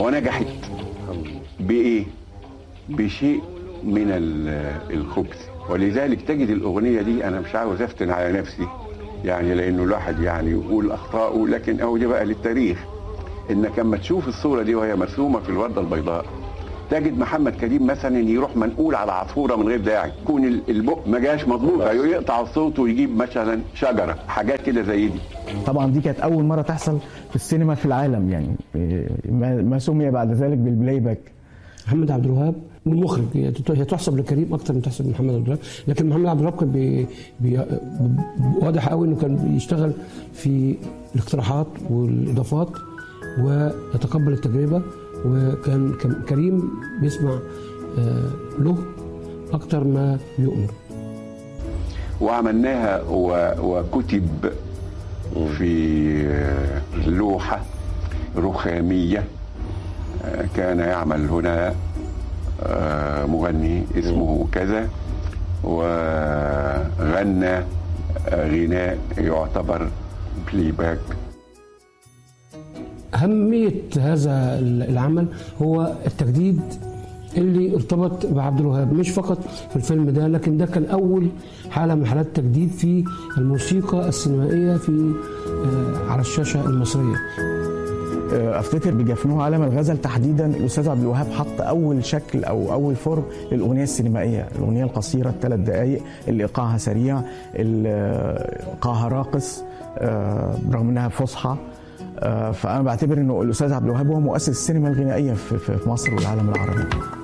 ونجحت بايه بايه من ال- الخبث ولذلك تجد الاغنيه دي انا مش عاوز افتن على نفسي يعني لانه الواحد يعني يقول اخطائه لكن اهو دي بقى للتاريخ انك اما تشوف الصوره دي وهي مرسومه في الورده البيضاء تجد محمد كريم مثلا يروح منقول على عصفوره من غير داعي يكون ال- البق ما جاش مضبوط يقطع الصوت ويجيب مثلا شجره حاجات كده زي دي طبعا دي كانت اول مره تحصل في السينما في العالم يعني ما ما سمي بعد ذلك بالبلاي باك محمد عبد الوهاب والمخرج هي هي تحسب لكريم اكتر من تحسب لمحمد عبد الوهاب لكن محمد عبد الوهاب كان بي بي واضح قوي انه كان بيشتغل في الاقتراحات والاضافات ويتقبل التجربه وكان كان كريم بيسمع آه، له اكتر ما بيؤمر وعملناها و- وكتب في لوحة رخامية آه، كان يعمل هنا آه، مغني اسمه كذا وغنى آه، غناء يعتبر بلاي باك أهمية هذا العمل هو التجديد اللي ارتبط بعبد الوهاب مش فقط في الفيلم ده لكن ده كان أول حالة من حالات التجديد في الموسيقى السينمائية في آه، على الشاشة المصرية افتكر بجفنوه عالم الغزل تحديدا الاستاذ عبد الوهاب حط اول شكل او اول فورم للاغنيه السينمائيه الاغنيه القصيره الثلاث دقائق اللي ايقاعها سريع اللي ايقاعها راقص آه، برغم انها فصحى آه، فانا بعتبر انه الاستاذ عبد الوهاب هو مؤسس السينما الغنائيه في في مصر والعالم العربي